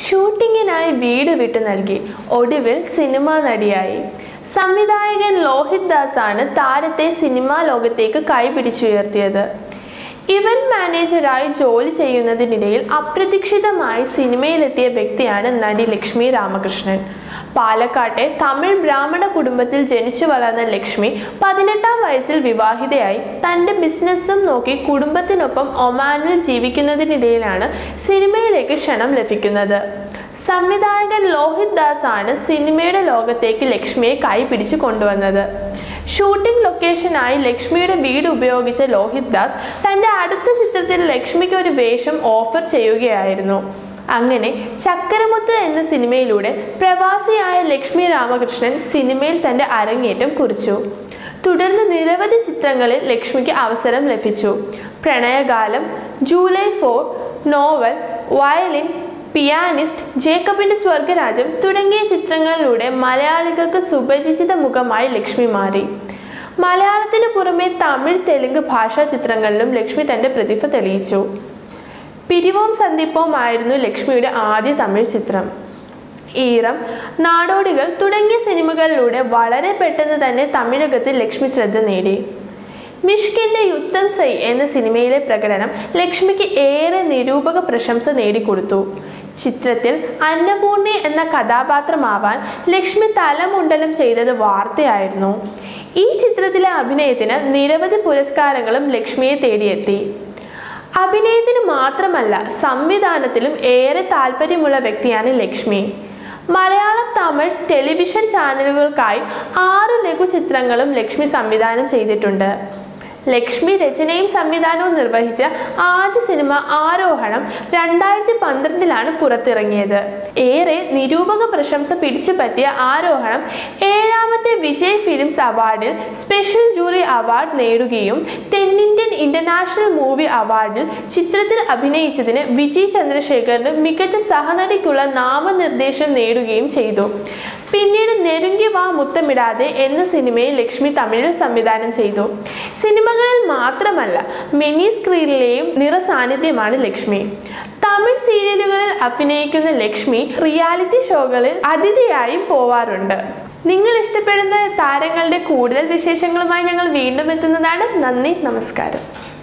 ഷൂട്ടിങ്ങിനായി വീട് വിട്ടു നൽകി ഒടുവിൽ സിനിമാ നടിയായി സംവിധായകൻ ലോഹിത് ദാസ് ആണ് താരത്തെ സിനിമാ ലോകത്തേക്ക് കൈപിടിച്ചുയർത്തിയത് ഇവന്റ് മാനേജറായി ജോലി ചെയ്യുന്നതിനിടയിൽ അപ്രതീക്ഷിതമായി സിനിമയിലെത്തിയ വ്യക്തിയാണ് നടി ലക്ഷ്മി രാമകൃഷ്ണൻ പാലക്കാട്ടെ തമിഴ് ബ്രാഹ്മണ കുടുംബത്തിൽ ജനിച്ചു വളർന്ന ലക്ഷ്മി പതിനെട്ടാം വയസ്സിൽ വിവാഹിതയായി തൻ്റെ ബിസിനസ്സും നോക്കി കുടുംബത്തിനൊപ്പം ഒമാനിൽ ജീവിക്കുന്നതിനിടയിലാണ് സിനിമയിലേക്ക് ക്ഷണം ലഭിക്കുന്നത് സംവിധായകൻ ലോഹിത് ദാസ് ആണ് സിനിമയുടെ ലോകത്തേക്ക് ലക്ഷ്മിയെ കൈപിടിച്ച് കൊണ്ടുവന്നത് ഷൂട്ടിംഗ് ലൊക്കേഷനായി ലക്ഷ്മിയുടെ വീട് ഉപയോഗിച്ച ലോഹിത് ദാസ് തൻ്റെ അടുത്ത ചിത്രത്തിൽ ലക്ഷ്മിക്ക് ഒരു വേഷം ഓഫർ ചെയ്യുകയായിരുന്നു അങ്ങനെ ചക്കരമുത്ത് എന്ന സിനിമയിലൂടെ പ്രവാസിയായ ലക്ഷ്മി രാമകൃഷ്ണൻ സിനിമയിൽ തൻ്റെ അരങ്ങേറ്റം കുറിച്ചു തുടർന്ന് നിരവധി ചിത്രങ്ങളിൽ ലക്ഷ്മിക്ക് അവസരം ലഭിച്ചു Pranayakalam July four novel violin pianist ജേക്കബിന്റെ സ്വർഗരാജ്യം തുടങ്ങിയ ചിത്രങ്ങളിലൂടെ മലയാളികൾക്ക് സുപരിചിത മുഖമായി ലക്ഷ്മി മാറി മലയാളത്തിന് പുറമെ തമിഴ് തെലുങ്ക് ഭാഷാ ചിത്രങ്ങളിലും ലക്ഷ്മി തന്റെ പ്രതിഭ തെളിയിച്ചു പിരിവും സന്ദീപവും ആയിരുന്നു ലക്ഷ്മിയുടെ ആദ്യ തമിഴ് ചിത്രം ഈറം നാടോടികൾ തുടങ്ങിയ സിനിമകളിലൂടെ വളരെ പെട്ടെന്ന് തന്നെ തമിഴകത്തിൽ ലക്ഷ്മി ശ്രദ്ധ നേടി മിഷ്കിന്റെ യുദ്ധം സൈ എന്ന സിനിമയിലെ പ്രകടനം ലക്ഷ്മിക്ക് ഏറെ നിരൂപക പ്രശംസ നേടിക്കൊടുത്തു ചിത്രത്തിൽ അന്നപൂർണി എന്ന കഥാപാത്രമാവാൻ ലക്ഷ്മി തലമുണ്ടനം ചെയ്തത് വാർത്തയായിരുന്നു ഈ ചിത്രത്തിലെ അഭിനയത്തിന് നിരവധി പുരസ്കാരങ്ങളും ലക്ഷ്മിയെ തേടിയെത്തി അഭിനയത്തിന് മാത്രമല്ല സംവിധാനത്തിലും ഏറെ താല്പര്യമുള്ള വ്യക്തിയാണ് ലക്ഷ്മി മലയാളം തമിഴ് ടെലിവിഷൻ ചാനലുകൾക്കായി ആറ് ലഘുചിത്രങ്ങളും ലക്ഷ്മി സംവിധാനം ചെയ്തിട്ടുണ്ട് ലക്ഷ്മി രചനയും സംവിധാനവും നിർവഹിച്ച ആദ്യ സിനിമ ആരോഹണം രണ്ടായിരത്തി പന്ത്രണ്ടിലാണ് പുറത്തിറങ്ങിയത് ഏറെ നിരൂപക പ്രശംസ പിടിച്ചുപറ്റിയ ആരോഹണം ഏഴാമത്തെ വിജയ് ഫിലിംസ് അവാർഡിൽ സ്പെഷ്യൽ ജൂറി അവാർഡ് നേടുകയും തെന്നിന്ത്യൻ ഇന്റർനാഷണൽ മൂവി അവാർഡിൽ ചിത്രത്തിൽ അഭിനയിച്ചതിന് വിജയ് ചന്ദ്രശേഖറിന് മികച്ച സഹനടിക്കുള്ള നാമനിർദ്ദേശം നേടുകയും ചെയ്തു പിന്നീട് നെരുങ്കി വാ മുത്തമിടാതെ എന്ന സിനിമയിൽ ലക്ഷ്മി തമിഴിൽ സംവിധാനം ചെയ്തു സിനിമകളിൽ മാത്രമല്ല മിനി സ്ക്രീനിലെയും നിറസാന്നിധ്യമാണ് ലക്ഷ്മി തമിഴ് സീരിയലുകളിൽ അഭിനയിക്കുന്ന ലക്ഷ്മി റിയാലിറ്റി ഷോകളിൽ അതിഥിയായും പോവാറുണ്ട് നിങ്ങൾ ഇഷ്ടപ്പെടുന്ന താരങ്ങളുടെ കൂടുതൽ വിശേഷങ്ങളുമായി ഞങ്ങൾ വീണ്ടും എത്തുന്നതാണ് നന്ദി നമസ്കാരം